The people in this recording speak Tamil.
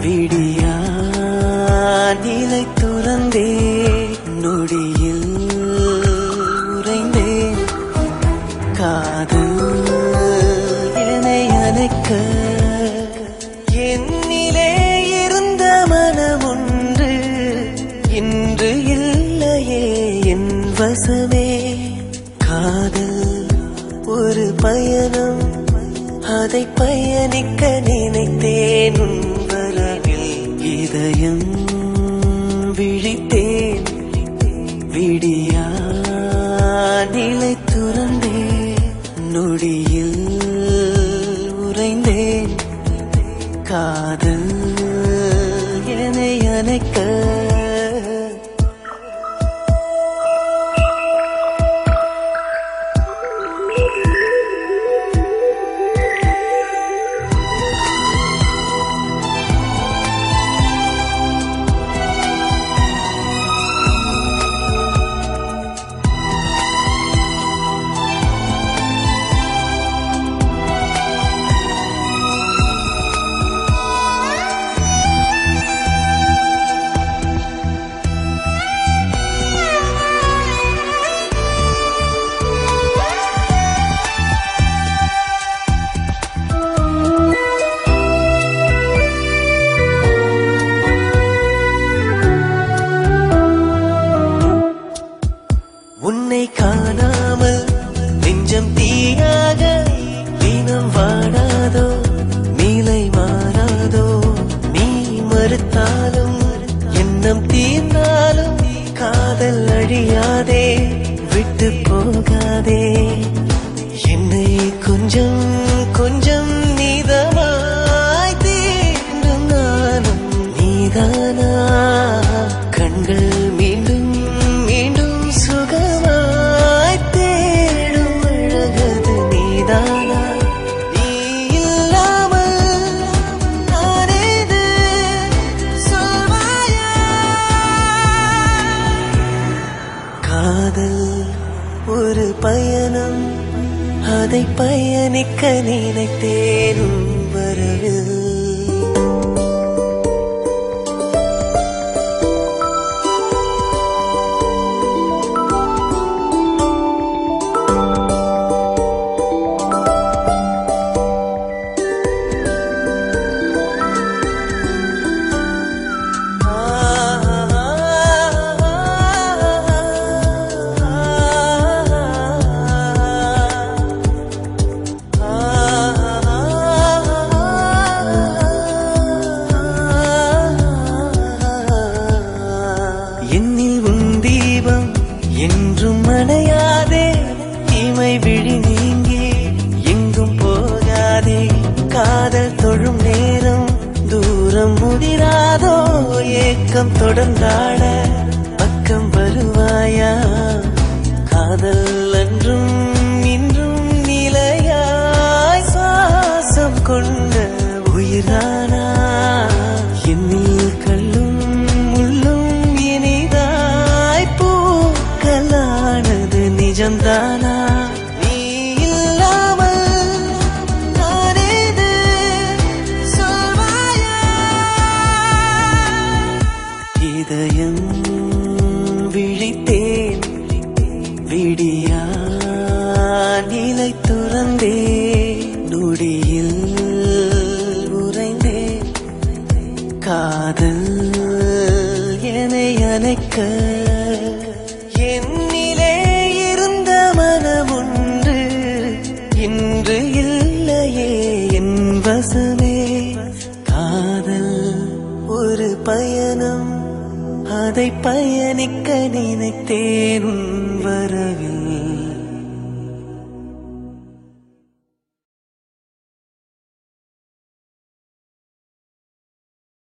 விடியா நிலை துறந்தே நொடியில் உறைந்தேன் காதல் என்னை அணைக்க என்னிலே இருந்த மனமொன்று இன்று இல்லையே என் வசமே காதல் ஒரு பயணம் அதை பயணிக்க நினைத்தேன் உன் வரவில் இதயம் விழித்தேன் விடியா நிலை துறந்தே நொடியில் உறைந்தேன் காதல் என்னை அணைக்க உன்னை காணாமல் நெஞ்சம் தீயாக தினம் வாடாதோ நீலை மாறாதோ நீ மறுத்தாலும் எண்ணம் தீர்ந்தாலும் காதல் அழியாதே விட்டு போகாதே என்னை கொஞ்சம் கொஞ்சம் நீதமாய் தீண்டும் நானும் நீதானா கண்கள் மீண்டும் மீண்டும் சுகமாய் தேடும் அழகது நீதானா நீ இல்லாமல் நானேது சொல்வாயா காதல் ஒரு பயணம் அதை பயணிக்க நினைத்தேன் உன் வரவில் என்னில் உன் தீபம் என்றும் அணையாதே தீமை விழி நீங்கி எங்கும் போகாதே காதல் தொழும் நேரம் தூரம் முதிராதோ ஏக்கம் தொடர்ந்தாட பக்கம் வருவாயா காதல் அன்றும் இன்றும் நிலையாய் சுவாசம் கொண்ட உயிரானா என்னில் கல்லும் முள்ளும் இனிதாய் பூக்களானது நிஜம்தானா நீ இல்லாமல் நானேது சொல்வாயா இதயம் விழித்தேன் விடியா நிலை துறந்தே நொடியில் உறைந்தேன் காதல் என்னை அணைக்க என்னிலே இருந்த மனமொன்று இன்று இல்லையே என் வசமே காதல் ஒரு பயணம் அதை பயணிக்க நினைத்தேன் உன் வரவில்